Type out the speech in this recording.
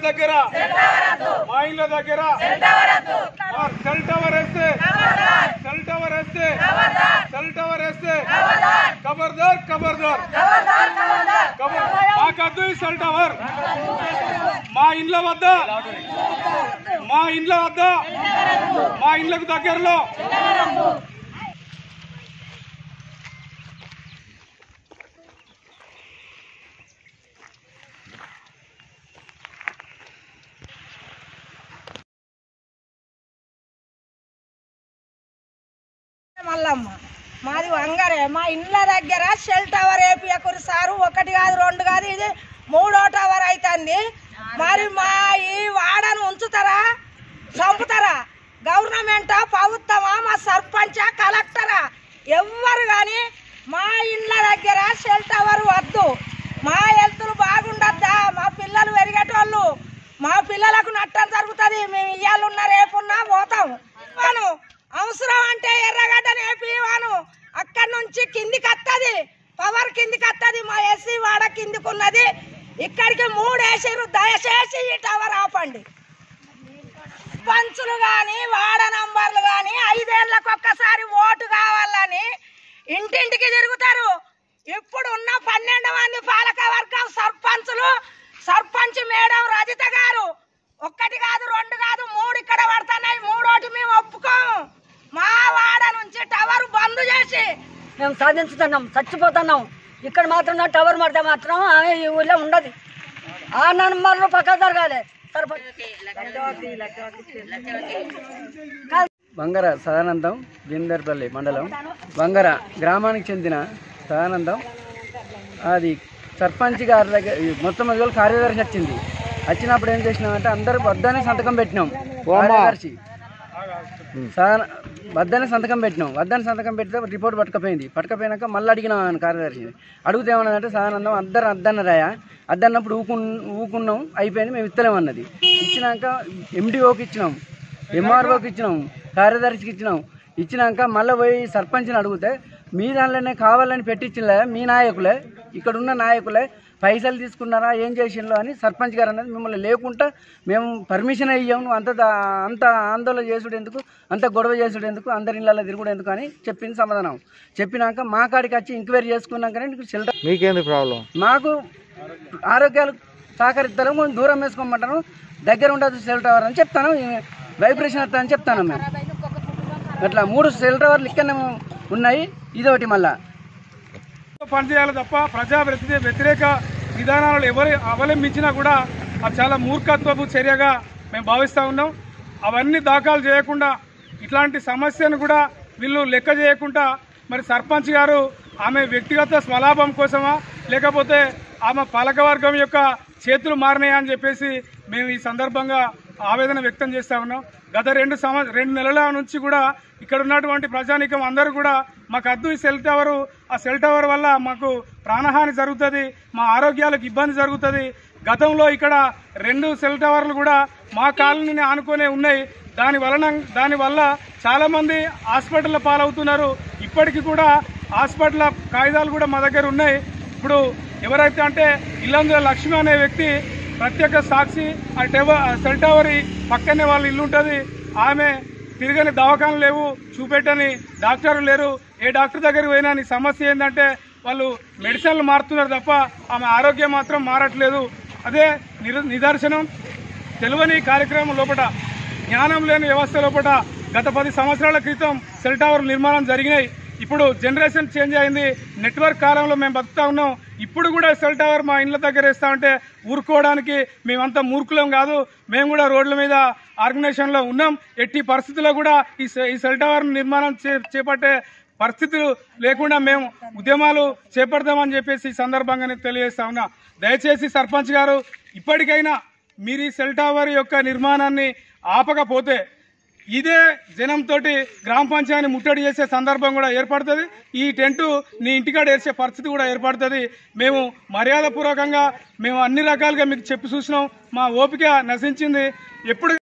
దగ్గర మా ఇళ్ళ దగ్గర మా సెల్ టవర్ వేస్తే సెల్ టవర్ వేస్తే సెల్ టవర్ వేస్తే ఖబర్దార్ ఖబర్దార్ ఖబర్ మాకద్దు ఈ సెల్ టవర్ మా ఇండ్ల వద్ద మా ఇండ్ల వద్ద మా ఇండ్లకు దగ్గరలో మల్లమ్మ మాది వంగరే మా ఇండ్ల దగ్గర షెల్ టవర్ వేపియకురు సారు ఒకటి కాదు రెండు కాదు ఇది మూడో టవర్ అవుతుంది మరి మా ఈ వాడను ఉంచుతారా చంపుతారా గవర్నమెంట్ ప్రభుత్వమా మా సర్పంచా కలెక్టరా ఎవ్వరు కానీ మా ఇండ్ల దగ్గర షెల్ టవర్ వద్దు మా హెల్త్లు బాగుండద్దా మా పిల్లలు పెరిగేటోళ్ళు మా పిల్లలకు నట్టం జరుగుతుంది మేము ఇయ్యాలున్న రేపున్నా పోతాం వాను అవసరం అంటే ఎర్రగడ్డ నేపివాను అక్కడి నుంచి కిందికి వస్తుంది పవర్ కిందికి వస్తుంది మా ఎస్సీ వాడ కిందికి ఉన్నది ఇక్కడికి మూడు వేసారు దయచేసి ఈ టవర్ ఆపండి పంచులు కానీ వాడ నంబర్లు కానీ ఐదేళ్లకు ఒక్కసారి ఓటు కావాలని ఇంటింటికి తిరుగుతారు ఇప్పుడు ఉన్న పన్నెండు మంది పాలక వర్గం సర్పంచులు సర్పంచ్ మేడం రజిత గారు ఒక్కటి కాదు రెండు కాదు మూడు ఇక్కడ పడుతున్నాయి మూడోటి మేము ఒప్పుకోము మా వాడ నుంచి టవర్ బంద్ చేసి మేము సాధించుతున్నాం చచ్చిపోతున్నాం ఇక్కడ మాత్రం నా టవర్ పడితే మాత్రం ఆమె ఈ ఊళ్ళో ఉండదు ఆ నంబర్లు పక్క జరగాలి సరిపో- బంగార సదానందం బిందర్పల్లి మండలం బంగార గ్రామానికి చెందిన సదానందం అది సర్పంచ్ గారి దగ్గర ఈ మొత్తం అది కూడా కార్యదర్శి వచ్చింది వచ్చినప్పుడు ఏం చేసినామంటే అందరూ వద్దనే సంతకం పెట్టినాం కార్యదర్శి సదాన వద్దనే సంతకం పెట్టినాం వద్దని సంతకం పెడితే రిపోర్ట్ పట్టుకపోయింది పట్టుకపోయినాక మళ్ళీ అడిగినాం ఆయన కార్యదర్శి అడిగితే ఏమన్నదంటే సదానందం అద్దరు అద్దన్నరాయా అద్దన్నప్పుడు ఊకు ఊకున్నాం అయిపోయింది మేము ఇస్తలేమన్నది ఇచ్చినాక ఎండిఓకి ఇచ్చినాం ఎంఆర్ఓకి ఇచ్చినాం కార్యదర్శికి ఇచ్చినాం ఇచ్చినాక మళ్ళీ పోయి సర్పంచ్ని అడిగితే మీ దానిలోనే కావాలని పెట్టించిలే మీ నాయకులే ఇక్కడ ఉన్న నాయకులే పైసలు తీసుకున్నారా ఏం చేసిండ్రు అని సర్పంచ్ గారు అన్నది మిమ్మల్ని లేకుండా మేము పర్మిషన్ అయ్యాం నువ్వు అంత దా- అంత ఆందోళన చేసుడు ఎందుకు అంత గొడవ చేసుడు ఎందుకు అందరి ఇళ్ళలో తిరుగుడు ఎందుకు అని చెప్పింది సమాధానం చెప్పినాక మా కాడికి వచ్చి ఎంక్వైరీ చేసుకున్నాకనే నీకు షెల్టర్ మీకేంది ప్రాబ్లం మాకు ఆరోగ్యాలు సహకరిస్తారు కొంచెం దూరం వేసుకోమంటాను దగ్గర ఉండదు సెల్ టవర్ అని చెప్తాను వైబ్రేషన్ వస్తా అని చెప్తాను మేము అట్లా మూడు సెల్ టవర్లు ఇక్కడనే ఉన్నాయి ఇదొకటి మళ్ళా పనిచేయాలి తప్ప ప్రజా వ్యతిరే- వ్యతిరేక విధానాలు ఎవరు అవలంబించినా కూడా అది చాలా మూర్ఖత్వపు చర్యగా మేము భావిస్తూ ఉన్నాం అవన్నీ దాఖలు చేయకుండా ఇట్లాంటి సమస్యను కూడా వీళ్ళు లెక్క చేయకుండా మరి సర్పంచ్ గారు ఆమె వ్యక్తిగత స్వలాభం కోసమా లేకపోతే ఆమె పాలకవర్గం యొక్క చేతులు మారినాయా అని చెప్పేసి మేము ఈ సందర్భంగా ఆవేదన వ్యక్తం చేస్తా ఉన్నాం గత రెండు సంవ రెండు నెలల నుంచి కూడా ఇక్కడ ఉన్నటువంటి ప్రజానీకం అందరూ కూడా మాకు అద్దు ఈ సెల్ టవర్ ఆ సెల్ టవర్ వల్ల మాకు ప్రాణహాని జరుగుతుంది మా ఆరోగ్యాలకు ఇబ్బంది జరుగుతుంది గతంలో ఇక్కడ రెండు సెల్ టవర్లు కూడా మా కాలనీని ఆనుకునే ఉన్నాయి దాని వలన దాని వల్ల చాలా మంది హాస్పిటల్ పాలవుతున్నారు ఇప్పటికీ కూడా హాస్పిటల్ కాగితాలు కూడా మా దగ్గర ఉన్నాయి ఇప్పుడు ఎవరైతే అంటే ఇల్లందుల లక్ష్మి అనే వ్యక్తి ప్రత్యేక సాక్షి ఆ టెవ ఆ సెల్ టవర్ పక్కనే వాళ్ళ ఇల్లు ఉంటుంది ఆమె తిరగని దవాఖానలు లేవు చూపెట్టని డాక్టర్లు లేరు ఏ డాక్టర్ దగ్గరికి పోయినా నీ సమస్య ఏంటంటే వాళ్ళు మెడిసిన్లు మారుతున్నారు తప్ప ఆమె ఆరోగ్యం మాత్రం మారట్లేదు అదే నిరు- నిదర్శనం తెలియని కార్యక్రమం లోపల జ్ఞానం లేని వ్యవస్థ లోపల గత పది సంవత్సరాల క్రితం సెల్ టవర్ నిర్మాణం జరిగినాయి ఇప్పుడు జనరేషన్ చేంజ్ అయింది నెట్వర్క్ కాలంలో మేము బతుకుతా ఉన్నాం ఇప్పుడు కూడా సెల్ టవర్ మా ఇండ్ల దగ్గర వేస్తా ఉంటే ఊరుకోవడానికి మేమంతా మూర్ఖులం కాదు మేము కూడా రోడ్ల మీద ఆర్గనైజేషన్లో ఉన్నాం ఎట్టి పరిస్థితుల్లో కూడా ఈ సె- ఈ సెల్ టవర్ నిర్మాణం చే చేపట్టే పరిస్థితులు లేకుండా మేము ఉద్యమాలు చేపడదామని చెప్పేసి ఈ సందర్భంగా నేను తెలియజేస్తా ఉన్నా దయచేసి సర్పంచ్ గారు ఇప్పటికైనా మీరు ఈ సెల్ టవర్ యొక్క నిర్మాణాన్ని ఆపకపోతే ఇదే జనంతో గ్రామ పంచాయతీ ముట్టడి చేసే సందర్భం కూడా ఏర్పడుతుంది ఈ టెంటు నీ ఇంటికాడ వేసే పరిస్థితి కూడా ఏర్పడుతుంది మేము మర్యాదపూర్వకంగా మేము అన్ని రకాలుగా మీకు చెప్పి చూసినాం మా ఓపిక నశించింది ఎప్పుడు